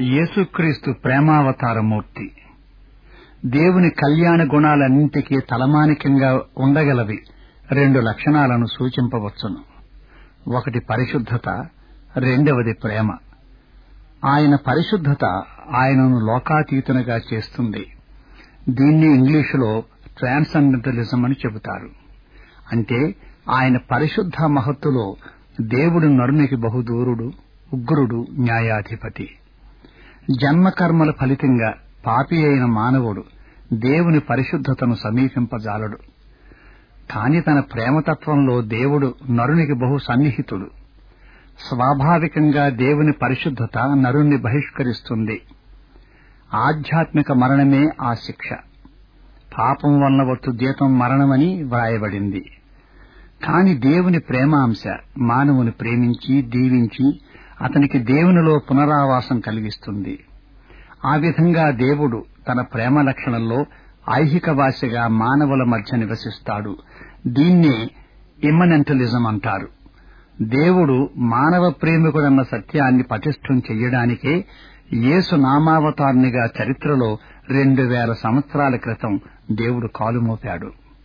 యేసుక్రీస్తు ప్రేమావతారమూర్తి దేవుని కళ్యాణ గుణాలన్నింటికీ తలమానికంగా ఉండగలవి రెండు లక్షణాలను సూచింపవచ్చును ఒకటి పరిశుద్ధత రెండవది ప్రేమ ఆయన పరిశుద్ధత ఆయనను లోకాతీతునిగా చేస్తుంది దీన్ని ఇంగ్లీషులో ట్రాన్సెండెంటలిజం అని చెబుతారు అంటే ఆయన పరిశుద్ధ మహత్తులో దేవుడు నరునికి బహుదూరుడు ఉగ్రుడు న్యాయాధిపతి జన్మకర్మల ఫలితంగా పాపి అయిన మానవుడు దేవుని పరిశుద్ధతను సమీపింపజాలడు కాని తన ప్రేమతత్వంలో దేవుడు నరునికి బహు సన్నిహితుడు స్వాభావికంగా దేవుని పరిశుద్ధత నరుణ్ణి బహిష్కరిస్తుంది ఆధ్యాత్మిక మరణమే ఆ శిక్ష పాపం వలన వచ్చు జీతం మరణమని వ్రాయబడింది కాని దేవుని ప్రేమాంశ మానవుని ప్రేమించి దీవించి అతనికి దేవునిలో పునరావాసం కలిగిస్తుంది ఆ విధంగా దేవుడు తన ప్రేమ లక్షణంలో ఐహికవాసిగా మానవుల మధ్య నివసిస్తాడు దీన్నే ఇమ్మనెంటలిజం అంటారు దేవుడు మానవ ప్రేమికుడన్న సత్యాన్ని పటిష్టం చెయ్యడానికే యేసు నామావతారునిగా చరిత్రలో రెండు వేల సంవత్సరాల క్రితం దేవుడు కాలుమోపాడు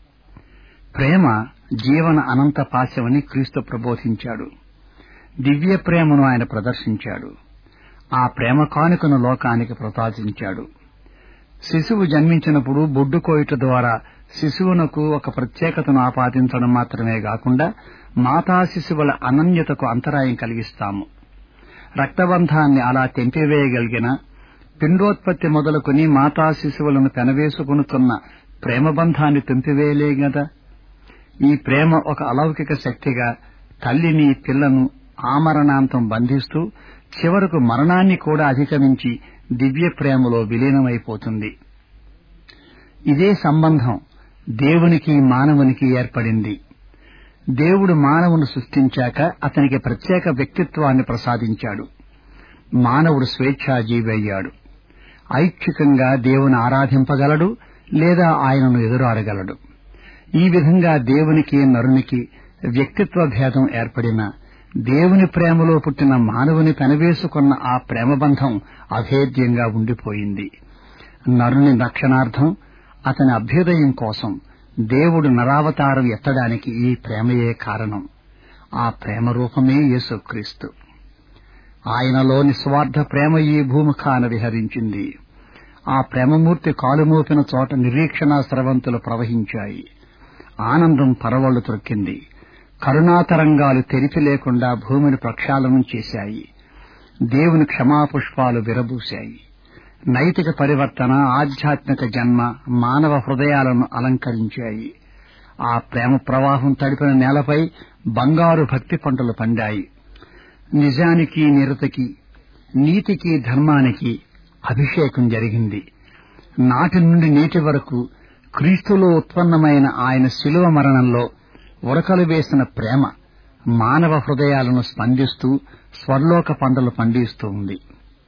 ప్రేమ జీవన అనంత పాశమని క్రీస్తు ప్రబోధించాడు దివ్య ప్రేమను ఆయన ప్రదర్శించాడు ఆ ప్రేమ కానుకను లోకానికి ప్రసాదించాడు శిశువు జన్మించినప్పుడు బొడ్డు కోయుట ద్వారా శిశువునకు ఒక ప్రత్యేకతను ఆపాదించడం మాత్రమే కాకుండా మాతా శిశువుల అనన్యతకు అంతరాయం కలిగిస్తాము రక్తబంధాన్ని అలా తెంపివేయగలిగిన పిండోత్పత్తి మొదలుకొని మాతా శిశువులను పెనవేసుకునుతున్న ప్రేమబంధాన్ని తెంపివేయలే గదా ఈ ప్రేమ ఒక అలౌకిక శక్తిగా తల్లిని పిల్లను ఆమరణాంతం బంధిస్తూ చివరకు మరణాన్ని కూడా అధిగమించి దివ్య ప్రేమలో విలీనమైపోతుంది ఇదే సంబంధం దేవునికి మానవునికి ఏర్పడింది దేవుడు మానవును సృష్టించాక అతనికి ప్రత్యేక వ్యక్తిత్వాన్ని ప్రసాదించాడు మానవుడు స్వేచ్ఛాజీవి అయ్యాడు ఐచ్ఛికంగా దేవుని ఆరాధింపగలడు లేదా ఆయనను ఎదురాడగలడు ఈ విధంగా దేవునికి నరునికి వ్యక్తిత్వ భేదం ఏర్పడిన దేవుని ప్రేమలో పుట్టిన మానవుని పెనవేసుకున్న ఆ ప్రేమబంధం అభేద్యంగా ఉండిపోయింది నరుని రక్షణార్థం అతని అభ్యుదయం కోసం దేవుడు నరావతారం ఎత్తడానికి ఈ ప్రేమయే కారణం ఆ ప్రేమ రూపమే యేసుక్రీస్తు ఆయనలో నిస్వార్థ ప్రేమ ఈ భూముఖాన విహరించింది ఆ ప్రేమమూర్తి కాలుమోపిన చోట నిరీక్షణా స్రవంతులు ప్రవహించాయి ఆనందం పరవళ్లు త్రొక్కింది కరుణాతరంగాలు తెరిపి లేకుండా భూమిని ప్రక్షాళనం చేశాయి దేవుని క్షమాపుష్పాలు విరబూశాయి నైతిక పరివర్తన ఆధ్యాత్మిక జన్మ మానవ హృదయాలను అలంకరించాయి ఆ ప్రేమ ప్రవాహం తడిపిన నేలపై బంగారు భక్తి పంటలు పండాయి నిజానికి నిరతకి నీతికి ధర్మానికి అభిషేకం జరిగింది నాటి నుండి నేటి వరకు క్రీస్తులో ఉత్పన్నమైన ఆయన శిలువ మరణంలో ఉరకలు వేసిన ప్రేమ మానవ హృదయాలను స్పందిస్తూ స్వర్లోక పంటలు పండిస్తూ ఉంది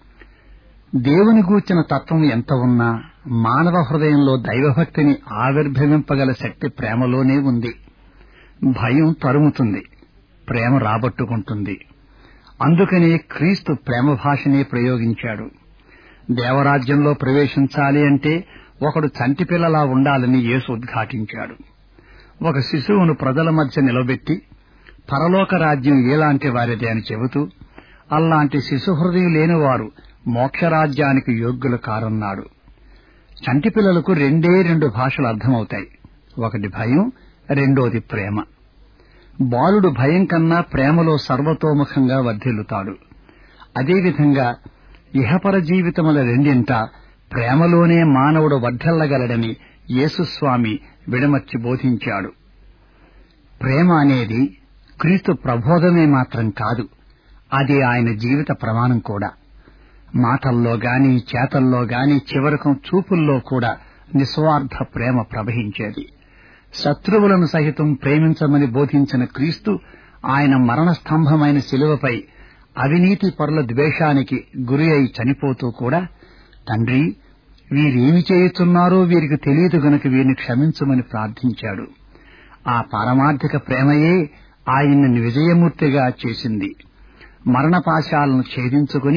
దేవుని గూర్చిన తత్వం ఎంత ఉన్నా మానవ హృదయంలో దైవభక్తిని ఆవిర్భవింపగల శక్తి ప్రేమలోనే ఉంది భయం తరుముతుంది ప్రేమ రాబట్టుకుంటుంది అందుకనే క్రీస్తు ప్రేమ భాషనే ప్రయోగించాడు దేవరాజ్యంలో ప్రవేశించాలి అంటే ఒకడు చంటి పిల్లలా ఉండాలని యేసు ఉద్ఘాటించాడు ఒక శిశువును ప్రజల మధ్య నిలబెట్టి పరలోక రాజ్యం ఎలాంటి వారిది అని చెబుతూ అలాంటి శిశు హృదయం లేనివారు మోక్షరాజ్యానికి యోగ్యులు కారన్నాడు చంటి పిల్లలకు రెండే రెండు భాషలు అర్థమవుతాయి ఒకటి భయం రెండోది ప్రేమ బాలుడు భయం కన్నా ప్రేమలో సర్వతోముఖంగా వర్ధిల్లుతాడు అదేవిధంగా ఇహపర జీవితముల రెండింట ప్రేమలోనే మానవుడు వర్ధల్లగలడని యేసుస్వామి విడమర్చి బోధించాడు ప్రేమ అనేది క్రీస్తు ప్రబోధమే మాత్రం కాదు అది ఆయన జీవిత ప్రమాణం కూడా మాటల్లో గాని చేతల్లో గాని చివరకు చూపుల్లో కూడా నిస్వార్థ ప్రేమ ప్రవహించేది శత్రువులను సహితం ప్రేమించమని బోధించిన క్రీస్తు ఆయన మరణ స్తంభమైన శిలువపై అవినీతి పరుల ద్వేషానికి గురి అయి చనిపోతూ కూడా తండ్రి వీరేమి చేయుచున్నారో వీరికి తెలియదు గనుక వీరిని క్షమించమని ప్రార్థించాడు ఆ పారమార్థిక ప్రేమయే ఆయన్ని విజయమూర్తిగా చేసింది మరణపాశాలను ఛేదించుకుని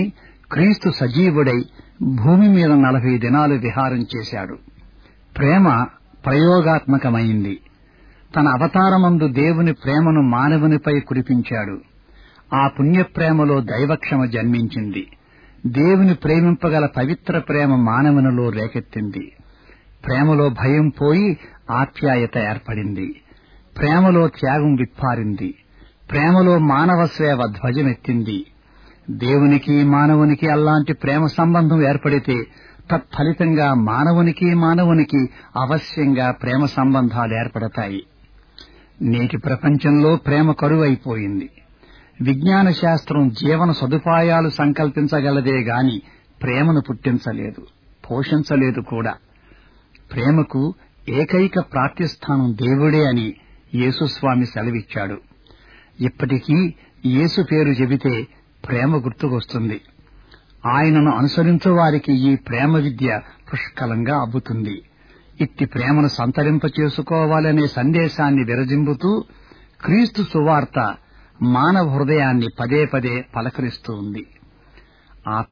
క్రీస్తు సజీవుడై భూమి మీద నలభై దినాలు విహారం చేశాడు ప్రేమ ప్రయోగాత్మకమైంది తన అవతారమందు దేవుని ప్రేమను మానవునిపై కురిపించాడు ఆ పుణ్యప్రేమలో దైవక్షమ జన్మించింది దేవుని ప్రేమింపగల పవిత్ర ప్రేమ మానవునిలో రేకెత్తింది ప్రేమలో భయం పోయి ఆప్యాయత ఏర్పడింది ప్రేమలో త్యాగం విప్పారింది ప్రేమలో మానవ సేవ ధ్వజమెత్తింది దేవునికి మానవునికి అలాంటి ప్రేమ సంబంధం ఏర్పడితే తత్ఫలితంగా మానవునికి మానవునికి అవశ్యంగా ప్రేమ సంబంధాలు ఏర్పడతాయి నేటి ప్రపంచంలో ప్రేమ కరువైపోయింది విజ్ఞాన శాస్త్రం జీవన సదుపాయాలు సంకల్పించగలదే గాని ప్రేమను పుట్టించలేదు పోషించలేదు కూడా ప్రేమకు ఏకైక ప్రాప్తిస్థానం దేవుడే అని యేసుస్వామి సెలవిచ్చాడు ఇప్పటికీ యేసు పేరు చెబితే ప్రేమ గుర్తుకొస్తుంది ఆయనను అనుసరించు వారికి ఈ ప్రేమ విద్య పుష్కలంగా అబ్బుతుంది ఇట్టి ప్రేమను సంతరింప చేసుకోవాలనే సందేశాన్ని విరజింపుతూ క్రీస్తు సువార్త మానవ హృదయాన్ని పదే పదే పలకరిస్తూ ఉంది ఆ